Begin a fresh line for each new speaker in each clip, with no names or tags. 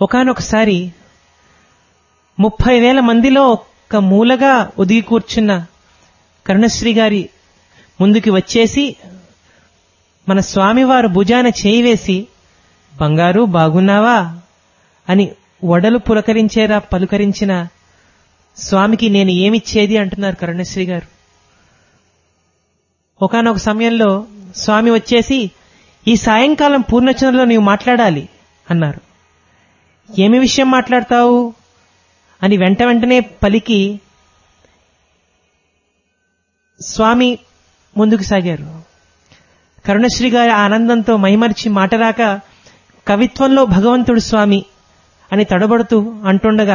ఒకానొకసారి ముప్పై వేల మందిలో ఒక్క మూలగా ఒదిగి కూర్చున్న కరుణశ్రీ గారి ముందుకి వచ్చేసి మన స్వామివారు భుజాన చేయి వేసి బంగారు బాగున్నావా అని వడలు పులకరించేరా పలుకరించిన స్వామికి నేను ఏమిచ్చేది అంటున్నారు కరుణశ్రీ గారు ఒకనొక సమయంలో స్వామి వచ్చేసి ఈ సాయంకాలం పూర్ణచంద్రలో నీవు మాట్లాడాలి అన్నారు ఏమి విషయం మాట్లాడతావు అని వెంట వెంటనే పలికి స్వామి ముందుకు సాగారు కరుణశ్రీ గారి ఆనందంతో మైమర్చి మాటరాక కవిత్వంలో భగవంతుడు స్వామి అని తడబడుతూ అంటుండగా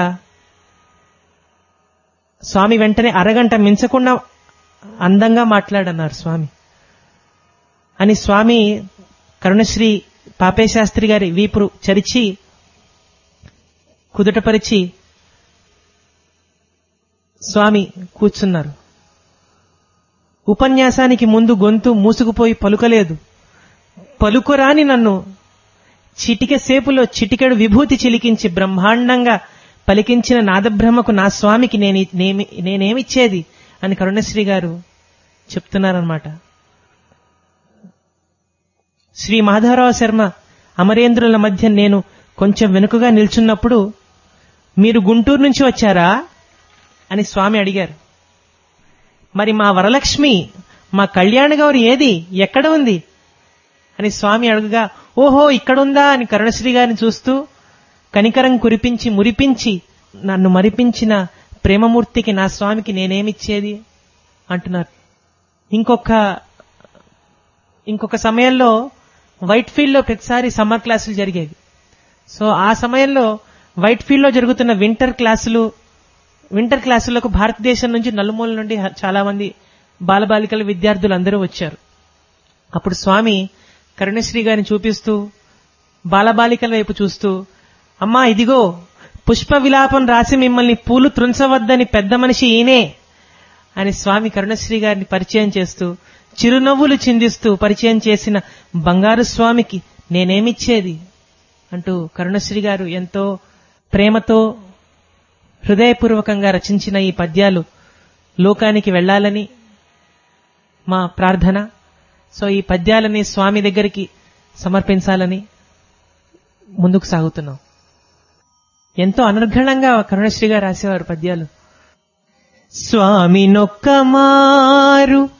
స్వామి వెంటనే అరగంట మించకుండా అందంగా మాట్లాడన్నారు స్వామి అని స్వామి కరుణశ్రీ పాపేశాస్త్రి గారి వీపురు చరిచి కుదుటపరిచి స్వామి కూర్చున్నారు ఉపన్యాసానికి ముందు గొంతు మూసుకుపోయి పలుకలేదు పలుకురాని నన్ను చిటిక సేపులో చిటికెడు విభూతి చిలికించి బ్రహ్మాండంగా పలికించిన నాదబ్రహ్మకు నా స్వామికి నేను నేమి- నేనేమిచ్చేది అని కరుణశ్రీ గారు చెప్తున్నారనమాట శ్రీ మాధవరావు శర్మ అమరేంద్రుల మధ్య నేను కొంచెం వెనుకగా నిల్చున్నప్పుడు మీరు గుంటూరు నుంచి వచ్చారా అని స్వామి అడిగారు మరి మా వరలక్ష్మి మా కళ్యాణ గౌరి ఏది ఎక్కడ ఉంది అని స్వామి అడుగుగా ఓహో ఇక్కడుందా అని కరుణశ్రీ గారిని చూస్తూ కనికరం కురిపించి మురిపించి నన్ను మరిపించిన ప్రేమమూర్తికి నా స్వామికి నేనేమిచ్చేది అంటున్నారు ఇంకొక ఇంకొక సమయంలో వైట్ ఫీల్డ్ లో ప్రతిసారి సమ్మర్ క్లాసులు జరిగేవి సో ఆ సమయంలో వైట్ ఫీల్డ్ లో జరుగుతున్న వింటర్ క్లాసులు వింటర్ క్లాసులకు భారతదేశం నుంచి నలుమూల నుండి హ- చాలా మంది బాలబాలికల విద్యార్థులు అందరూ వచ్చారు అప్పుడు స్వామి కరుణశ్రీ గారిని చూపిస్తూ బాలబాలికల వైపు చూస్తూ అమ్మా ఇదిగో పుష్ప విలాపం రాసి మిమ్మల్ని పూలు త్రుంచవద్దని పెద్ద మనిషి ఈయనే అని స్వామి కరుణశ్రీ గారిని పరిచయం చేస్తూ చిరునవ్వులు చిందిస్తూ పరిచయం చేసిన బంగారు స్వామికి నేనేమిచ్చేది అంటూ కరుణశ్రీ గారు ఎంతో ప్రేమతో హృదయపూర్వకంగా రచించిన ఈ పద్యాలు లోకానికి వెళ్ళాలని మా ప్రార్థన సో ఈ పద్యాలని స్వామి దగ్గరికి సమర్పించాలని ముందుకు సాగుతున్నాం ఎంతో అనర్ఘణంగా కరుణశ్రీ గారు రాసేవారు పద్యాలు స్వామి నొక్క మారు